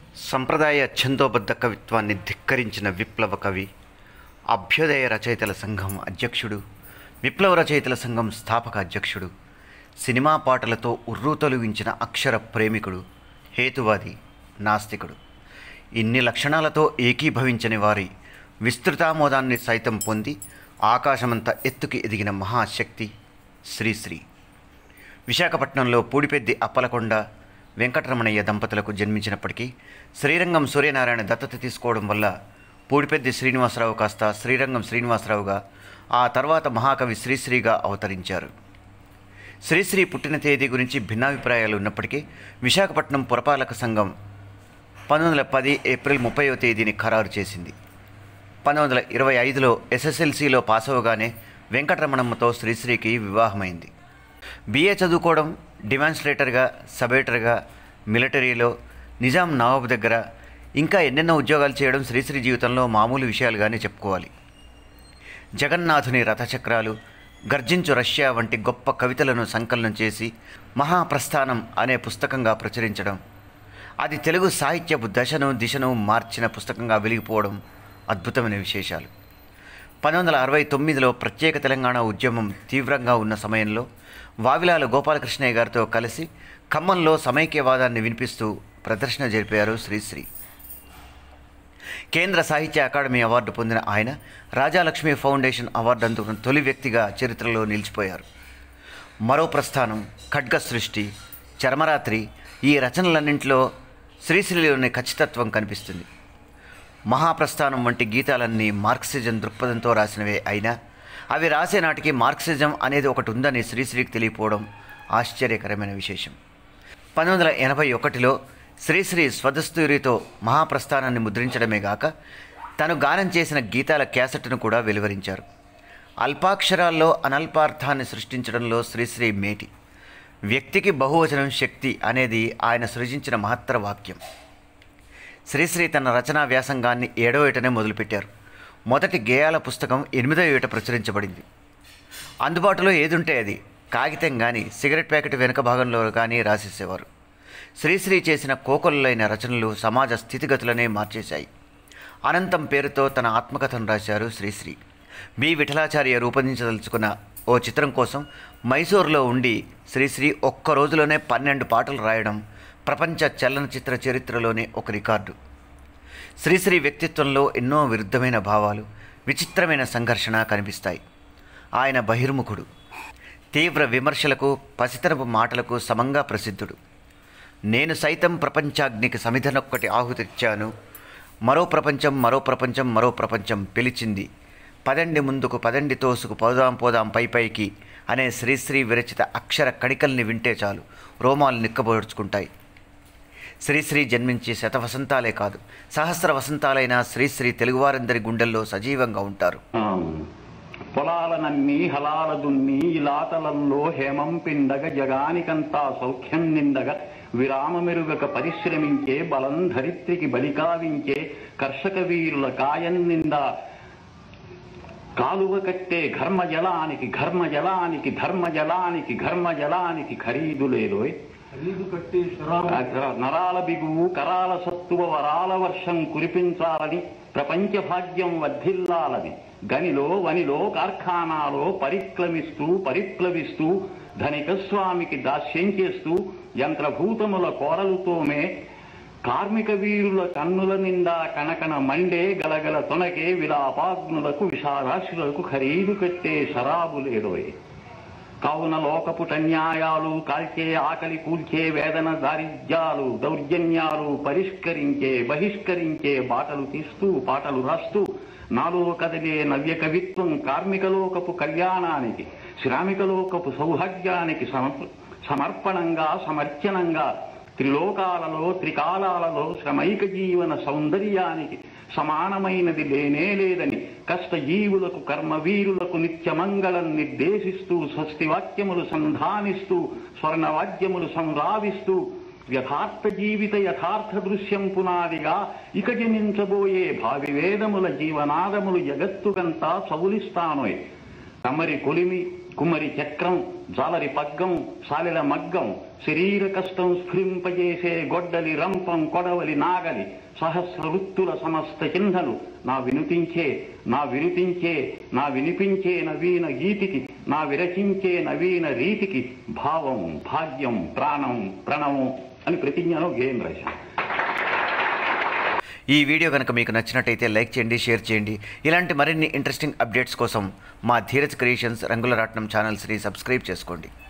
సంప్రదాయ ఛందోబద్ధ కవిత్వాన్ని ధిక్కరించిన విప్లవ కవి అభ్యుదయ రచయితల సంఘం అధ్యక్షుడు విప్లవ రచయితల సంఘం స్థాపక అధ్యక్షుడు సినిమా పాటలతో ఉర్రూతొలగించిన అక్షర ప్రేమికుడు హేతువాది నాస్తికుడు ఇన్ని లక్షణాలతో ఏకీభవించని వారి విస్తృతామోదాన్ని సైతం పొంది ఆకాశమంత ఎత్తుకి ఎదిగిన మహాశక్తి శ్రీశ్రీ విశాఖపట్నంలో పూడిపెద్ది అప్పలకొండ వెంకటరమణయ్య దంపతులకు జన్మించినప్పటికీ శ్రీరంగం సూర్యనారాయణ దత్తత తీసుకోవడం వల్ల పూడిపెద్ది శ్రీనివాసరావు కాస్త శ్రీరంగం శ్రీనివాసరావుగా ఆ తర్వాత మహాకవి శ్రీశ్రీగా అవతరించారు శ్రీశ్రీ పుట్టిన తేదీ గురించి భిన్నాభిప్రాయాలు ఉన్నప్పటికీ విశాఖపట్నం పురపాలక సంఘం పంతొమ్మిది వందల పది ఏప్రిల్ ముప్పైవ తేదీని ఖరారు చేసింది పంతొమ్మిది వందల ఇరవై ఐదులో ఎస్ఎస్ఎల్సిలో పాస్ అవగానే వెంకటరమణమ్మతో శ్రీశ్రీకి వివాహమైంది బిఏ చదువుకోవడం డిమాన్స్ట్రేటర్గా సబేటర్గా మిలిటరీలో నిజాం నవాబు దగ్గర ఇంకా ఎన్నెన్నో ఉద్యోగాలు చేయడం శ్రీశ్రీ జీవితంలో మామూలు విషయాలుగానే చెప్పుకోవాలి జగన్నాథుని రథచక్రాలు గర్జించు రష్యా వంటి గొప్ప కవితలను సంకలనం చేసి మహాప్రస్థానం అనే పుస్తకంగా ప్రచురించడం అది తెలుగు సాహిత్యపు దశను దిశను మార్చిన పుస్తకంగా వెలిగిపోవడం అద్భుతమైన విశేషాలు పంతొమ్మిది వందల అరవై తొమ్మిదిలో ప్రత్యేక తెలంగాణ ఉద్యమం తీవ్రంగా ఉన్న సమయంలో వావిలాల గోపాలకృష్ణయ్య గారితో కలిసి ఖమ్మంలో సమైక్యవాదాన్ని వినిపిస్తూ ప్రదర్శన జరిపారు శ్రీశ్రీ కేంద్ర సాహిత్య అకాడమీ అవార్డు పొందిన ఆయన రాజాలక్ష్మి ఫౌండేషన్ అవార్డు అందుకున్న తొలి వ్యక్తిగా చరిత్రలో నిలిచిపోయారు మరో ప్రస్థానం ఖడ్గ సృష్టి చర్మరాత్రి ఈ రచనలన్నింటిలో శ్రీశ్రీలోని ఖచ్చితత్వం కనిపిస్తుంది మహాప్రస్థానం వంటి గీతాలన్నీ మార్క్సిజం దృక్పథంతో రాసినవే అయినా అవి రాసే నాటికి మార్క్సిజం అనేది ఒకటి ఉందని శ్రీశ్రీకి తెలియపోవడం ఆశ్చర్యకరమైన విశేషం పంతొమ్మిది వందల ఎనభై ఒకటిలో శ్రీశ్రీ స్వదస్తూరితో మహాప్రస్థానాన్ని ముద్రించడమే గాక తను గానం చేసిన గీతాల క్యాసెట్ను కూడా వెలువరించారు అల్పాక్షరాల్లో అనల్పార్థాన్ని సృష్టించడంలో శ్రీశ్రీ మేటి వ్యక్తికి బహువచనం శక్తి అనేది ఆయన సృజించిన మహత్తర వాక్యం శ్రీశ్రీ తన రచనా వ్యాసంగాన్ని ఏడో ఏటనే మొదలుపెట్టారు మొదటి గేయాల పుస్తకం ఎనిమిదో ఏట ప్రచురించబడింది అందుబాటులో ఏదుంటే అది కాగితం కానీ సిగరెట్ ప్యాకెట్ వెనుక భాగంలో కానీ రాసేసేవారు శ్రీశ్రీ చేసిన కోకొల్లైన రచనలు సమాజ స్థితిగతులనే మార్చేశాయి అనంతం పేరుతో తన ఆత్మకథను రాశారు శ్రీశ్రీ బి విఠలాచార్య రూపొందించదలుచుకున్న ఓ చిత్రం కోసం మైసూరులో ఉండి శ్రీశ్రీ ఒక్క రోజులోనే పన్నెండు పాటలు రాయడం ప్రపంచ చలనచిత్ర చరిత్రలోనే ఒక రికార్డు శ్రీశ్రీ వ్యక్తిత్వంలో ఎన్నో విరుద్ధమైన భావాలు విచిత్రమైన సంఘర్షణ కనిపిస్తాయి ఆయన బహిర్ముఖుడు తీవ్ర విమర్శలకు పసితనపు మాటలకు సమంగా ప్రసిద్ధుడు నేను సైతం ప్రపంచాగ్నికి సమిధనొక్కటి ఆహుతిచ్చాను మరో ప్రపంచం మరో ప్రపంచం మరో ప్రపంచం పిలిచింది పదండి ముందుకు పదండి తోసుకు పోదాం పోదాం పై పైకి అనే శ్రీశ్రీ విరచిత అక్షర కణికల్ని వింటే చాలు రోమాలు నిక్కబోడ్చుకుంటాయి శ్రీశ్రీ జన్మించి శత వసంతాలే కాదు సహస్ర వసంతాలైన శ్రీశ్రీ తెలుగువారందరి గుండెల్లో సజీవంగా ఉంటారు పొలాలనన్నీ హలాల దున్ని ఇలాతలల్లో హేమం పిండగ జగానికంతా సౌఖ్యం నిండగ విరామమెరుగక పరిశ్రమించే బలం ధరిత్రికి బలికావించే కర్షక వీరుల కాయం నిండా కాలువ కట్టే ఘర్మ జలానికి ఘర్మ జలానికి ధర్మ జలానికి ఘర్మ జలానికి ఖరీదు లేదోయ్ ఖరీదు కట్టి శరాబు నరాల బిగువు కరాల సత్తువ వరాల వర్షం కురిపించాలని ప్రపంచ భాగ్యం వర్ధిల్లాలని గనిలో వనిలో కార్ఖానాలో పరిక్రమిస్తూ పరిప్లవిస్తూ ధనిక స్వామికి దాస్యం చేస్తూ యంత్రభూతముల కోరలుతోమే కార్మిక వీరుల కన్నుల నిండా కనకన మండే గలగల తొనకే విలాపాగ్నులకు విషారాశులకు ఖరీదు కట్టే శరాబు లేడోయ్ కావున లోకపుటన్యాయాలు కాల్చే ఆకలి కూల్చే వేదన దారిద్ర్యాలు దౌర్జన్యాలు పరిష్కరించే బహిష్కరించే బాటలు తీస్తూ పాటలు రాస్తూ నాలో కదిలే నవ్య కవిత్వం కార్మికలోకపు కళ్యాణానికి శ్రామికలోకపు సౌభాగ్యానికి సమర్ప- సమర్పణంగా సమర్చనంగా త్రిలోకాలలో త్రికాలాలలో శ్రమైక జీవన సౌందర్యానికి సమానమైనది లేనే లేదని కష్టజీవులకు కర్మవీరులకు నిత్యమంగళం నిర్దేశిస్తూ స్వస్తి వాక్యములు సంధానిస్తూ స్వర్ణవాద్యములు సంరావిస్తూ యథార్థ జీవిత యథార్థ దృశ్యం పునాదిగా ఇక జనించబోయే భావి వేదముల జీవనాదములు జగత్తుకంతా సవులిస్తానోయ్ కమరి కొలిమి కుమరి చక్రం జాలరి పగ్గం సాలెల మగ్గం శరీర కష్టం స్ఫురింపజేసే గొడ్డలి రంపం కొడవలి నాగలి సహస్ర వృత్తుల సమస్త చింధలు నా వినుతించే నా వినుతించే నా వినిపించే నవీన గీతికి నా విరచించే నవీన రీతికి భావం భాగ్యం ప్రాణం ప్రణవం అని ప్రతిజ్ఞలో గేయం రాశాను ఈ వీడియో కనుక మీకు నచ్చినట్టయితే లైక్ చేయండి షేర్ చేయండి ఇలాంటి మరిన్ని ఇంట్రెస్టింగ్ అప్డేట్స్ కోసం మా ధీరజ్ క్రియేషన్స్ రంగుల రాట్నం ఛానల్స్ని సబ్స్క్రైబ్ చేసుకోండి